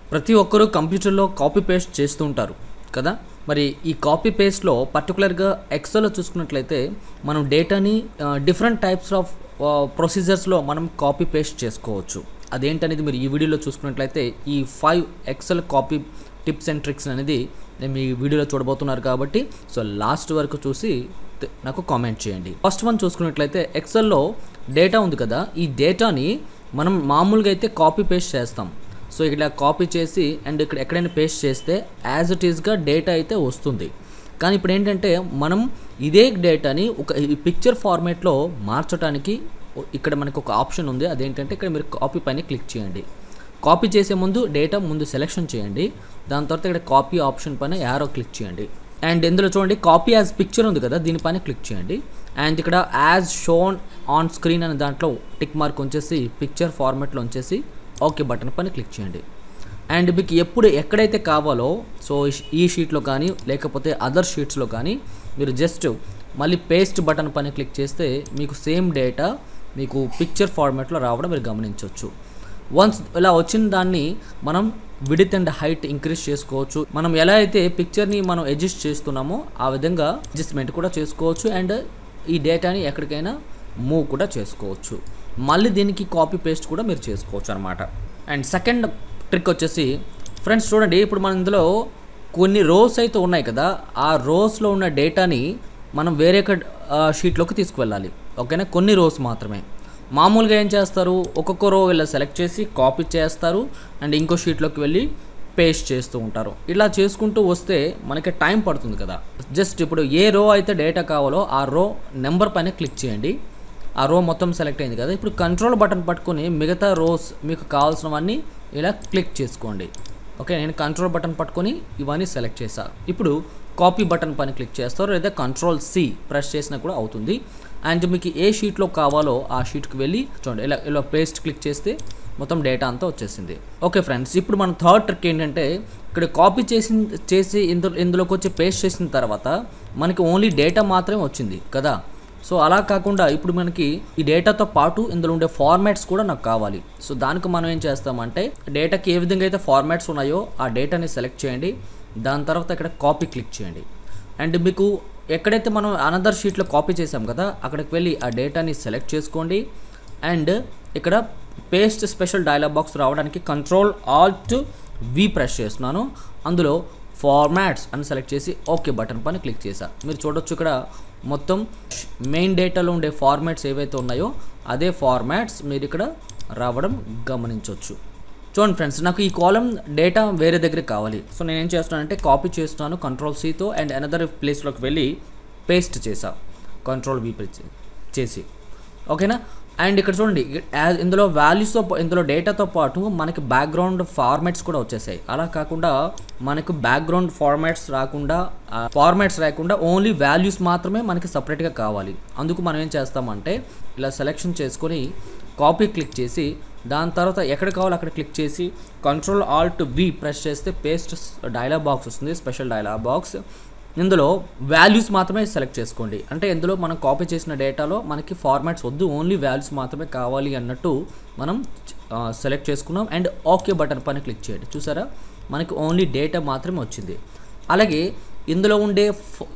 ప్రతి ఒక్కరూ కంప్యూటర్లో కాపీ పేస్ట్ చేస్తూ ఉంటారు కదా మరి ఈ కాపీ పేస్ట్లో పర్టికులర్గా ఎక్సెల్లో చూసుకున్నట్లయితే మనం డేటాని డిఫరెంట్ టైప్స్ ఆఫ్ ప్రొసీజర్స్లో మనం కాపీ పేస్ట్ చేసుకోవచ్చు అదేంటనేది మీరు ఈ వీడియోలో చూసుకున్నట్లయితే ఈ five excel copy tips and tricks అనేది నేను మీ వీడియోలో చూడబోతున్నారు కాబట్టి సో లాస్ట్ వరకు చూసి త- నాకు కామెంట్ చేయండి ఫస్ట్ వన్ చూసుకున్నట్లయితే ఎక్సెల్లో డేటా ఉంది కదా ఈ డేటాని మనం మామూలుగా అయితే కాపీ పేస్ట్ చేస్తాం సో ఇక్కడ కాపీ చేసి అండ్ ఇక్కడ ఎక్కడైనా పేస్ట్ చేస్తే యాజ్ ఇట్ ఈస్గా డేటా అయితే వస్తుంది కానీ ఇప్పుడు ఏంటంటే మనం ఇదే డేటాని ఒక ఈ పిక్చర్ ఫార్మేట్లో మార్చడానికి ఇక్కడ మనకు ఒక ఆప్షన్ ఉంది అదేంటంటే ఇక్కడ మీరు కాపీ పైన క్లిక్ చేయండి కాపీ చేసే ముందు డేటా ముందు సెలెక్షన్ చేయండి దాని తర్వాత ఇక్కడ కాపీ ఆప్షన్ పైన యారో క్లిక్ చేయండి అండ్ ఇందులో చూడండి కాపీ యాజ్ పిక్చర్ ఉంది కదా దీనిపైన క్లిక్ చేయండి అండ్ ఇక్కడ యాజ్ షోన్ ఆన్ స్క్రీన్ అనే దాంట్లో టిక్ మార్క్ ఉంచేసి పిక్చర్ ఫార్మాట్లో ఉంచేసి ఓకే బటన్ పైన క్లిక్ చేయండి అండ్ మీకు ఎప్పుడు ఎక్కడైతే కావాలో సో ఈ షీట్లో కానీ లేకపోతే అదర్ షీట్స్లో కానీ మీరు జస్ట్ మళ్ళీ పేస్ట్ బటన్ పైన క్లిక్ చేస్తే మీకు సేమ్ డేటా మీకు పిక్చర్ ఫార్మాట్లో రావడం మీరు గమనించవచ్చు వన్స్ ఇలా వచ్చిన దాన్ని మనం విడిత్ అండ్ హైట్ ఇంక్రీజ్ చేసుకోవచ్చు మనం ఎలా అయితే పిక్చర్ని మనం అడ్జస్ట్ చేస్తున్నామో ఆ విధంగా అడ్జస్ట్మెంట్ కూడా చేసుకోవచ్చు అండ్ ఈ డేటాని ఎక్కడికైనా మూవ్ కూడా చేసుకోవచ్చు మళ్ళీ దీనికి కాపీ పేస్ట్ కూడా మీరు చేసుకోవచ్చు అనమాట అండ్ సెకండ్ ట్రిక్ వచ్చేసి ఫ్రెండ్స్ చూడండి ఇప్పుడు మన ఇందులో కొన్ని రోస్ అయితే ఉన్నాయి కదా ఆ రోస్లో ఉన్న డేటాని మనం వేరే షీట్లోకి తీసుకువెళ్ళాలి ఓకేనా కొన్ని రోస్ మాత్రమే మామూలుగా ఏం చేస్తారు ఒక్కొక్క రో ఇలా సెలెక్ట్ చేసి కాపీ చేస్తారు అండ్ ఇంకో షీట్లోకి వెళ్ళి పేస్ట్ చేస్తూ ఉంటారు ఇలా చేసుకుంటూ వస్తే మనకి టైం పడుతుంది కదా జస్ట్ ఇప్పుడు ఏ రో అయితే డేటా కావాలో ఆ రో నెంబర్ పైన క్లిక్ చేయండి ఆ రో మొత్తం సెలెక్ట్ అయింది కదా ఇప్పుడు కంట్రోల్ బటన్ పట్టుకొని మిగతా రోస్ మీకు కావాల్సినవన్నీ ఇలా క్లిక్ చేసుకోండి ఓకే నేను కంట్రోల్ బటన్ పట్టుకొని ఇవన్నీ సెలెక్ట్ చేశా ఇప్పుడు కాపీ బటన్ పైన క్లిక్ చేస్తారు లేదా కంట్రోల్ సి ప్రెస్ చేసినా కూడా అవుతుంది అండ్ మీకు ఏ షీట్లో కావాలో ఆ షీట్కి వెళ్ళి చూడండి ఇలా ఇలా పేస్ట్ క్లిక్ చేస్తే మొత్తం డేటా అంతా వచ్చేసింది ఓకే ఫ్రెండ్స్ ఇప్పుడు మన థర్డ్ ట్రిక్ ఏంటంటే ఇక్కడ కాపీ చేసి చేసి ఇందులో ఇందులోకి వచ్చి పేస్ట్ చేసిన తర్వాత మనకి ఓన్లీ డేటా మాత్రమే వచ్చింది కదా సో అలా కాకుండా ఇప్పుడు మనకి ఈ డేటాతో పాటు ఇందులో ఉండే ఫార్మాట్స్ కూడా నాకు కావాలి సో దానికి మనం ఏం చేస్తామంటే డేటాకి ఏ విధంగా అయితే ఫార్మాట్స్ ఉన్నాయో ఆ డేటాని సెలెక్ట్ చేయండి దాని తర్వాత ఇక్కడ కాపీ క్లిక్ చేయండి అండ్ మీకు ఎక్కడైతే మనం అనదర్ షీట్లో కాపీ చేసాం కదా అక్కడికి వెళ్ళి ఆ డేటాని సెలెక్ట్ చేసుకోండి అండ్ ఇక్కడ పేస్ట్ స్పెషల్ డైలాగ్ బాక్స్ రావడానికి కంట్రోల్ ఆల్ట్ వి ప్రెస్ చేస్తున్నాను అందులో ఫార్మాట్స్ అని సెలెక్ట్ చేసి ఓకే బటన్ పైన క్లిక్ చేశా మీరు చూడొచ్చు ఇక్కడ మొత్తం మెయిన్ డేటాలో ఉండే ఫార్మాట్స్ ఏవైతే ఉన్నాయో అదే ఫార్మాట్స్ మీరు ఇక్కడ రావడం గమనించవచ్చు చూడండి ఫ్రెండ్స్ నాకు ఈ కాలం డేటా వేరే దగ్గర కావాలి సో నేను ఏం చేస్తున్నానంటే కాపీ చేస్తున్నాను కంట్రోల్ సీతో అండ్ అనదర్ ప్లేస్లోకి వెళ్ళి పేస్ట్ చేసా కంట్రోల్ వి చేసి ఓకేనా అండ్ ఇక్కడ చూడండి యాజ్ ఇందులో వాల్యూస్తో ఇందులో డేటాతో పాటు మనకి బ్యాక్గ్రౌండ్ ఫార్మాట్స్ కూడా వచ్చేసాయి అలా కాకుండా మనకు బ్యాక్గ్రౌండ్ ఫార్మాట్స్ రాకుండా ఫార్మాట్స్ రాకుండా ఓన్లీ వాల్యూస్ మాత్రమే మనకి సపరేట్గా కావాలి అందుకు మనం ఏం చేస్తామంటే ఇలా సెలెక్షన్ చేసుకొని కాపీ క్లిక్ చేసి దాని తర్వాత ఎక్కడ కావాలో అక్కడ క్లిక్ చేసి కంట్రోల్ ఆల్ట్ వి ప్రెస్ చేస్తే పేస్ట్ డైలాగ్ బాక్స్ వస్తుంది స్పెషల్ డైలాగ్ బాక్స్ ఇందులో వాల్యూస్ మాత్రమే సెలెక్ట్ చేసుకోండి అంటే ఇందులో మనం కాపీ చేసిన డేటాలో మనకి ఫార్మాట్స్ వద్దు ఓన్లీ వాల్యూస్ మాత్రమే కావాలి అన్నట్టు మనం సెలెక్ట్ చేసుకున్నాం అండ్ ఓకే బటన్ పైన క్లిక్ చేయండి చూసారా మనకి ఓన్లీ డేటా మాత్రమే వచ్చింది అలాగే ఇందులో ఉండే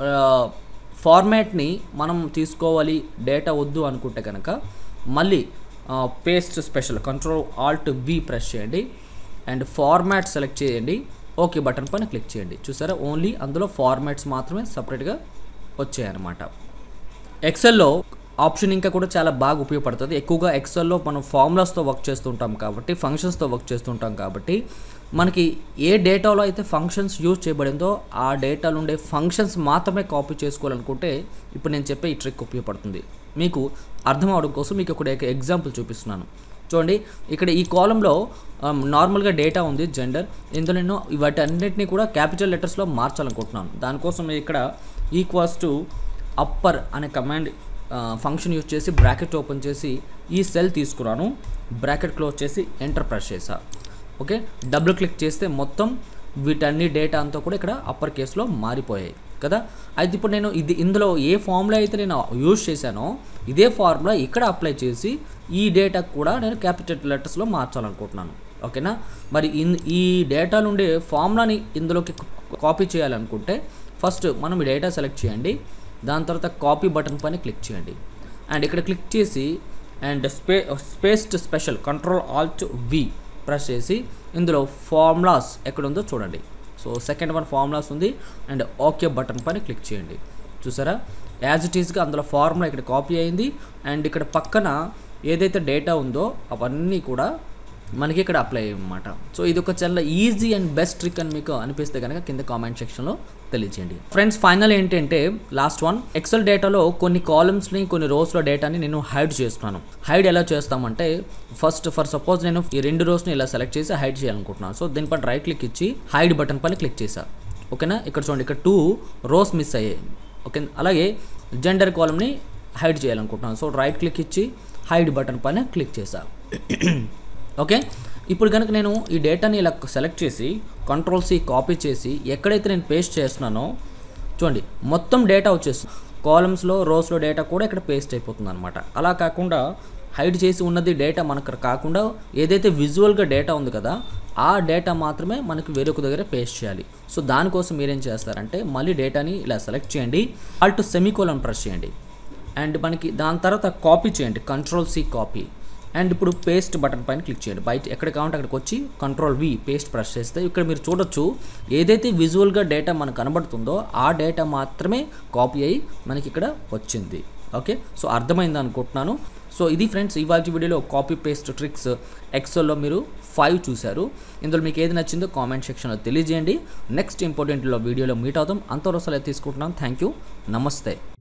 ఫార్మాట్ని మనం తీసుకోవాలి డేటా వద్దు అనుకుంటే కనుక మళ్ళీ paste special control alt V press చేయండి అండ్ ఫార్మాట్ సెలెక్ట్ చేయండి ఓకే బటన్ పైన క్లిక్ చేయండి చూసారా ఓన్లీ అందులో ఫార్మాట్స్ మాత్రమే సపరేట్గా వచ్చాయన్నమాట ఎక్సెల్లో ఆప్షన్ ఇంకా కూడా చాలా బాగా ఉపయోగపడుతుంది ఎక్కువగా ఎక్సెల్లో మనం ఫార్ములాస్తో వర్క్ చేస్తుంటాం కాబట్టి ఫంక్షన్స్తో వర్క్ చేస్తుంటాం కాబట్టి మనకి ఏ డేటాలో అయితే ఫంక్షన్స్ యూజ్ చేయబడిందో ఆ డేటాలో ఉండే ఫంక్షన్స్ మాత్రమే కాపీ చేసుకోవాలనుకుంటే ఇప్పుడు నేను చెప్పే ఈ ట్రిక్ ఉపయోగపడుతుంది మీకు అర్థం అవడం కోసం మీకు ఒక ఎగ్జాంపుల్ చూపిస్తున్నాను చూడండి ఇక్కడ ఈ కాలంలో నార్మల్గా డేటా ఉంది జెండర్ ఇందులో నేను వాటి అన్నింటినీ కూడా క్యాపిటల్ లెటర్స్లో మార్చాలనుకుంటున్నాను దానికోసం నేను ఇక్కడ ఈక్వల్స్ టు అప్పర్ అనే కమాండ్ ఫంక్షన్ యూజ్ చేసి బ్రాకెట్ ఓపెన్ చేసి ఈ సెల్ తీసుకున్నాను బ్రాకెట్ క్లోజ్ చేసి ఎంటర్ ప్రెస్ చేసా ఓకే డబుల్ క్లిక్ చేస్తే మొత్తం వీటన్ని డేటా అంతా కూడా ఇక్కడ అప్పర్ కేసులో మారిపోయాయి కదా అయితే ఇప్పుడు నేను ఇది ఇందులో ఏ ఫార్ములా అయితే నేను యూజ్ చేశానో ఇదే ఫార్ములా ఇక్కడ అప్లై చేసి ఈ డేటా కూడా నేను క్యాపిటల్ లెటర్స్లో మార్చాలనుకుంటున్నాను ఓకేనా మరి ఇన్ ఈ డేటా నుండి ఫార్ములాని ఇందులోకి కాపీ చేయాలనుకుంటే ఫస్ట్ మనం ఈ డేటా సెలెక్ట్ చేయండి దాని తర్వాత కాపీ బటన్ పైన క్లిక్ చేయండి అండ్ ఇక్కడ క్లిక్ చేసి అండ్ స్పే spaced special control alt V press చేసి ఇందులో ఫార్ములాస్ ఎక్కడ ఉందో చూడండి సో సెకండ్ వన్ ఫార్ములాస్ ఉంది అండ్ ఓకే బటన్ పైన క్లిక్ చేయండి చూసారా యాజ్ ఇట్ ఈస్గా అందులో ఫార్ములా ఇక్కడ కాపీ అయింది అండ్ ఇక్కడ పక్కన ఏదైతే డేటా ఉందో అవన్నీ కూడా మనకి ఇక్కడ అప్లై అన్నమాట సో ఇది ఒక చాలా ఈజీ అండ్ బెస్ట్ ట్రిక్ అని మీకు అనిపిస్తే కనుక కింద కామెంట్ సెక్షన్లో తెలియచేయండి ఫ్రెండ్స్ ఫైనల్ ఏంటంటే లాస్ట్ వన్ ఎక్సెల్ డేటాలో కొన్ని కాలమ్స్ని కొన్ని రోస్లో డేటాని నేను హైడ్ చేస్తున్నాను హైడ్ ఎలా చేస్తామంటే ఫస్ట్ ఫర్ సపోజ్ నేను ఈ రెండు రోస్ని ఇలా సెలెక్ట్ చేసి హైడ్ చేయాలనుకుంటున్నాను సో దీనిపైన రైట్ క్లిక్ ఇచ్చి హైడ్ బటన్ పైన క్లిక్ చేశా ఓకేనా ఇక్కడ చూడండి ఇక్కడ టూ రోస్ మిస్ అయ్యాయి ఓకే అలాగే జెండర్ కాలమ్ని హైడ్ చేయాలనుకుంటున్నాను సో రైట్ క్లిక్ ఇచ్చి హైడ్ బటన్ పైన క్లిక్ చేశా ఓకే ఇప్పుడు కనుక నేను ఈ డేటాని ఇలా సెలెక్ట్ చేసి కంట్రోల్ సి కాపీ చేసి ఎక్కడైతే నేను పేస్ట్ చేస్తున్నానో చూడండి మొత్తం డేటా వచ్చేస్తుంది కాలమ్స్లో రోస్లో డేటా కూడా ఇక్కడ పేస్ట్ అయిపోతుంది అనమాట అలా కాకుండా హైడ్ చేసి ఉన్నది డేటా మనకు కాకుండా ఏదైతే విజువల్గా డేటా ఉంది కదా ఆ డేటా మాత్రమే మనకి వేరొక దగ్గర పేస్ట్ చేయాలి సో దానికోసం మీరేం చేస్తారంటే మళ్ళీ డేటాని ఇలా సెలెక్ట్ చేయండి ఆల్ట్ సెమీకోలన్ ప్రెస్ చేయండి అండ్ మనకి దాని తర్వాత కాపీ చేయండి కంట్రోల్ సి కాపీ అండ్ ఇప్పుడు పేస్ట్ బటన్ పైన క్లిక్ చేయండి బయట ఎక్కడ కావాలంటే అక్కడికి వచ్చి కంట్రోల్ వి పేస్ట్ ప్రెస్ చేస్తే ఇక్కడ మీరు చూడొచ్చు ఏదైతే విజువల్గా డేటా మనకు కనబడుతుందో ఆ డేటా మాత్రమే కాపీ అయ్యి మనకి ఇక్కడ వచ్చింది ఓకే సో అర్థమైంది అనుకుంటున్నాను సో ఇది ఫ్రెండ్స్ ఇవాళ వీడియోలో కాపీ పేస్ట్ ట్రిక్స్ ఎక్సెల్లో మీరు ఫైవ్ చూశారు ఇందులో మీకు ఏది నచ్చిందో కామెంట్ సెక్షన్లో తెలియజేయండి నెక్స్ట్ ఇంపార్టెంట్లో వీడియోలో మీట్ అవుతాం అంతవరకు సెలవు తీసుకుంటున్నాం థ్యాంక్ యూ నమస్తే